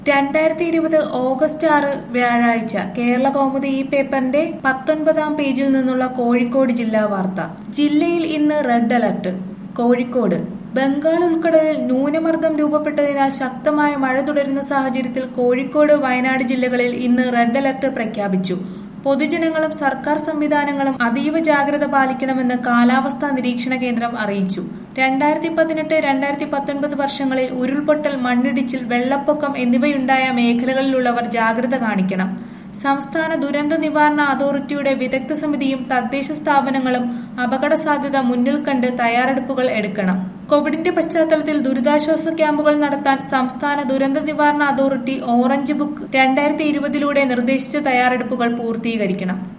രണ്ടായിരത്തി ഇരുപത് ഓഗസ്റ്റ് ആറ് വ്യാഴാഴ്ച കേരള കൗമുദി ഈ പേപ്പറിന്റെ പത്തൊൻപതാം പേജിൽ നിന്നുള്ള കോഴിക്കോട് ജില്ലാ വാർത്ത ജില്ലയിൽ ഇന്ന് റെഡ് അലർട്ട് കോഴിക്കോട് ബംഗാൾ ഉൾക്കടലിൽ ന്യൂനമർദ്ദം രൂപപ്പെട്ടതിനാൽ ശക്തമായ മഴ തുടരുന്ന സാഹചര്യത്തിൽ കോഴിക്കോട് വയനാട് ജില്ലകളിൽ ഇന്ന് റെഡ് അലർട്ട് പ്രഖ്യാപിച്ചു പൊതുജനങ്ങളും സർക്കാർ സംവിധാനങ്ങളും അതീവ ജാഗ്രത പാലിക്കണമെന്ന് കാലാവസ്ഥാ നിരീക്ഷണ കേന്ദ്രം അറിയിച്ചു രണ്ടായിരത്തി പതിനെട്ട് രണ്ടായിരത്തി പത്തൊൻപത് വർഷങ്ങളിൽ ഉരുൾപൊട്ടൽ മണ്ണിടിച്ചിൽ വെള്ളപ്പൊക്കം എന്നിവയുണ്ടായ മേഖലകളിലുള്ളവർ ജാഗ്രത കാണിക്കണം സംസ്ഥാന ദുരന്ത നിവാരണ അതോറിറ്റിയുടെ വിദഗ്ധ സമിതിയും തദ്ദേശ സ്ഥാപനങ്ങളും അപകട സാധ്യത മുന്നിൽ കണ്ട് തയ്യാറെടുപ്പുകൾ എടുക്കണം കോവിഡിന്റെ പശ്ചാത്തലത്തിൽ ദുരിതാശ്വാസ ക്യാമ്പുകൾ നടത്താൻ സംസ്ഥാന ദുരന്ത നിവാരണ അതോറിറ്റി ഓറഞ്ച് ബുക്ക് രണ്ടായിരത്തി ഇരുപതിലൂടെ നിർദ്ദേശിച്ച തയ്യാറെടുപ്പുകൾ പൂർത്തീകരിക്കണം